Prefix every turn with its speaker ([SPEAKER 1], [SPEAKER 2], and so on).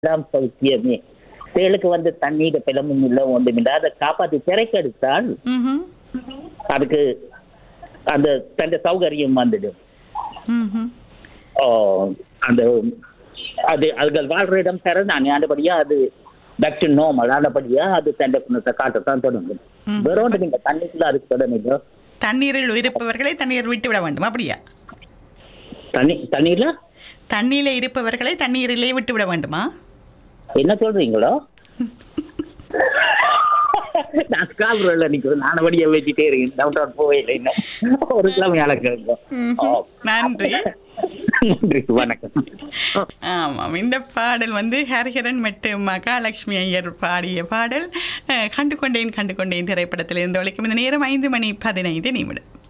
[SPEAKER 1] எல்லாம் சௌக்கியமே தேளுக்கு வந்து தண்ணீர் பிளமும் இல்லை ஒன்றும் இல்லை அதை காப்பாற்றி திரைக்கெடுத்தால்
[SPEAKER 2] ம்ஹும்.
[SPEAKER 1] அதுக்கு அந்த தந்த சௌகரியம் வந்துடும்
[SPEAKER 2] ம்ஹும்.
[SPEAKER 1] ஓ, அந்த அது அதுகள் வாழ்ற இடம் தர நான் ஆண்டபடியா அது பேக் டு நோமல் ஆண்டபடியா அது தந்த குணத்தை காட்டத்தான் தொடங்கும்
[SPEAKER 2] ம்.
[SPEAKER 1] வேற ஒன்று நீங்க தண்ணிக்குள்ள அதுக்கு தொடங்க
[SPEAKER 2] தண்ணீரில் இருப்பவர்களை தண்ணீர் விட்டு விட வேண்டும் அப்படியா
[SPEAKER 1] தண்ணி தண்ணீர்ல
[SPEAKER 2] தண்ணீரில இருப்பவர்களை தண்ணீரிலே விட்டு விட வேண்டுமா
[SPEAKER 1] என்ன சொல்றீங்களோ நான் ஸ்காபுரில் நிற்கிறேன் நானபடியா வச்சுட்டே இருக்கேன் டவுன் டவுன் போவே இல்லை இன்னும் ஒரு கிழமை அழகு
[SPEAKER 2] ம்ஹும். நன்றி
[SPEAKER 1] நன்றி வணக்கம்
[SPEAKER 2] ஆமாம் இந்த பாடல் வந்து ஹரிஹரன் மற்றும் மகாலட்சுமி ஐயர் பாடிய பாடல் அஹ், கண்டு கொண்டேன் கண்டு கொண்டேன் திரைப்படத்தில் இருந்து ஒழிக்கும் இந்த நேரம் ஐந்து மணி பதினைந்து நிமிடம்